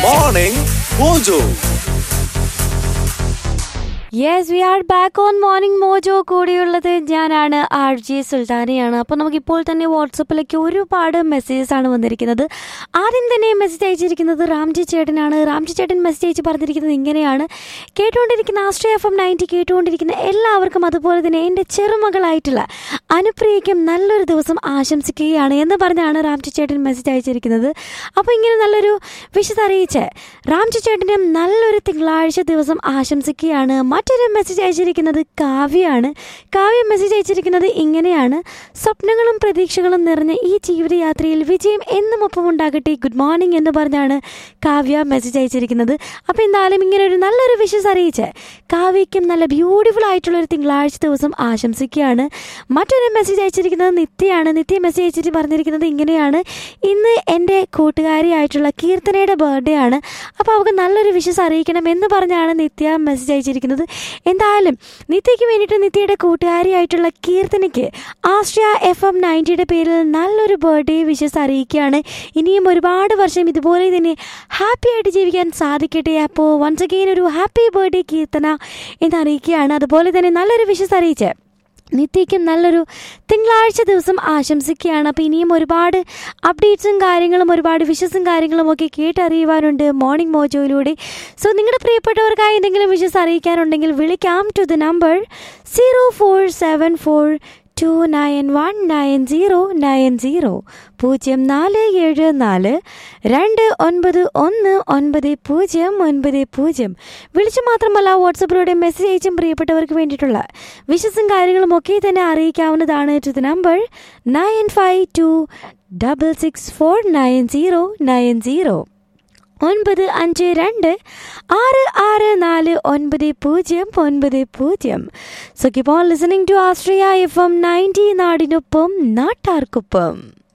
Morning Mojo. Yes we are back on morning mojo കൂടിയുള്ളത് ഞാനാണ് R G സുൽത്താനയാണ് അപ്പോൾ നമുക്ക് ഇപ്പോൾ തന്നെ വാട്സപ്പിലേക്ക് ഒരുപാട് മെസ്സേജസ് ആണ് വന്നിരിക്കുന്നത് ആദ്യം തന്നെ മെസ്സേജ് അയച്ചിരിക്കുന്നത് രാംജി ചേട്ടനാണ് രാംജി ചേട്ടൻ മെസ്സേജ് അയച്ച് പറഞ്ഞിരിക്കുന്നത് ഇങ്ങനെയാണ് കേട്ടുകൊണ്ടിരിക്കുന്ന ആശ്രയ എഫ് എം നയൻറ്റി കേട്ടുകൊണ്ടിരിക്കുന്ന എല്ലാവർക്കും അതുപോലെ തന്നെ എൻ്റെ ചെറുമകളായിട്ടുള്ള അനുപ്രിയയ്ക്കും നല്ലൊരു ദിവസം ആശംസിക്കുകയാണ് എന്ന് പറഞ്ഞാണ് രാംജി ചേട്ടൻ മെസ്സേജ് അയച്ചിരിക്കുന്നത് അപ്പോൾ ഇങ്ങനെ നല്ലൊരു വിഷസ് അറിയിച്ച് രാംജി ചേട്ടനും നല്ലൊരു തിങ്കളാഴ്ച ദിവസം ആശംസിക്കുകയാണ് മറ്റൊരു മെസ്സേജ് അയച്ചിരിക്കുന്നത് കാവ്യയാണ് കാവ്യ മെസ്സേജ് അയച്ചിരിക്കുന്നത് ഇങ്ങനെയാണ് സ്വപ്നങ്ങളും പ്രതീക്ഷകളും നിറഞ്ഞ ഈ ജീവിതയാത്രയിൽ വിജയം എന്നും ഒപ്പം ഉണ്ടാകട്ടെ ഗുഡ് മോർണിംഗ് എന്ന് പറഞ്ഞാണ് കാവ്യ മെസ്സേജ് അയച്ചിരിക്കുന്നത് അപ്പോൾ എന്തായാലും ഇങ്ങനെ ഒരു നല്ലൊരു വിഷസ് അറിയിച്ച് കാവ്യയ്ക്കും നല്ല ബ്യൂട്ടിഫുൾ ആയിട്ടുള്ള ഒരു തിങ്കളാഴ്ച ദിവസം ആശംസിക്കുകയാണ് മറ്റൊരു മെസ്സേജ് അയച്ചിരിക്കുന്നത് നിത്യയാണ് നിത്യ മെസ്സേജ് അയച്ചിട്ട് പറഞ്ഞിരിക്കുന്നത് ഇങ്ങനെയാണ് ഇന്ന് എൻ്റെ കൂട്ടുകാരിയായിട്ടുള്ള കീർത്തനയുടെ ബർത്ത്ഡേ ആണ് അപ്പോൾ അവൾക്ക് നല്ലൊരു വിഷസ് അറിയിക്കണം എന്ന് പറഞ്ഞാണ് നിത്യ മെസ്സേജ് അയച്ചിരിക്കുന്നത് എന്തായാലും നിത്യയ്ക്ക് വേണ്ടിയിട്ട് നിത്യയുടെ കൂട്ടുകാരിയായിട്ടുള്ള കീർത്തനയ്ക്ക് ആശ്രയ എഫ് എം നയൻറ്റിയുടെ പേരിൽ നല്ലൊരു ബർത്ത്ഡേ വിഷസ് അറിയിക്കുകയാണ് ഇനിയും ഒരുപാട് വർഷം ഇതുപോലെ തന്നെ ഹാപ്പി ആയിട്ട് ജീവിക്കാൻ സാധിക്കട്ടെ അപ്പോൾ വൺസ് അഗെയിൻ ഒരു ഹാപ്പി ബർത്ത്ഡേ കീർത്തന എന്ന് അറിയിക്കുകയാണ് അതുപോലെ തന്നെ നല്ലൊരു വിഷസ് അറിയിച്ച് നിത്യയ്ക്കും നല്ലൊരു തിങ്കളാഴ്ച ദിവസം ആശംസിക്കുകയാണ് അപ്പോൾ ഇനിയും ഒരുപാട് അപ്ഡേറ്റ്സും കാര്യങ്ങളും ഒരുപാട് വിഷസും കാര്യങ്ങളും ഒക്കെ കേട്ടറിയുവാനുണ്ട് മോർണിംഗ് മോജോയിലൂടെ സോ നിങ്ങളുടെ പ്രിയപ്പെട്ടവർക്കായി എന്തെങ്കിലും വിഷസ് അറിയിക്കാനുണ്ടെങ്കിൽ വിളിക്കാം to the number zero four seven four two nine one nine zero nine zero പൂജ്യം നാല് ഏഴ് നാല് രണ്ട് ഒൻപത് ഒന്ന് ഒൻപത് പൂജ്യം ഒൻപത് പൂജ്യം വിളിച്ചു മാത്രമല്ല വാട്സപ്പിലൂടെ മെസ്സേജ് അയച്ചും പ്രിയപ്പെട്ടവർക്ക് വേണ്ടിയിട്ടുള്ള വിഷസും കാര്യങ്ങളും ഒക്കെ തന്നെ അറിയിക്കാവുന്നതാണ് to the number nine five two double six four nine zero nine zero ഒൻപത് അഞ്ച് രണ്ട് ആറ് ആറ് നാല് ഒൻപത് പൂജ്യം ഒൻപത് പൂജ്യം so keep on listening to Ashraya F M ninety നാടിനൊപ്പം നാട്ടാർക്കൊപ്പം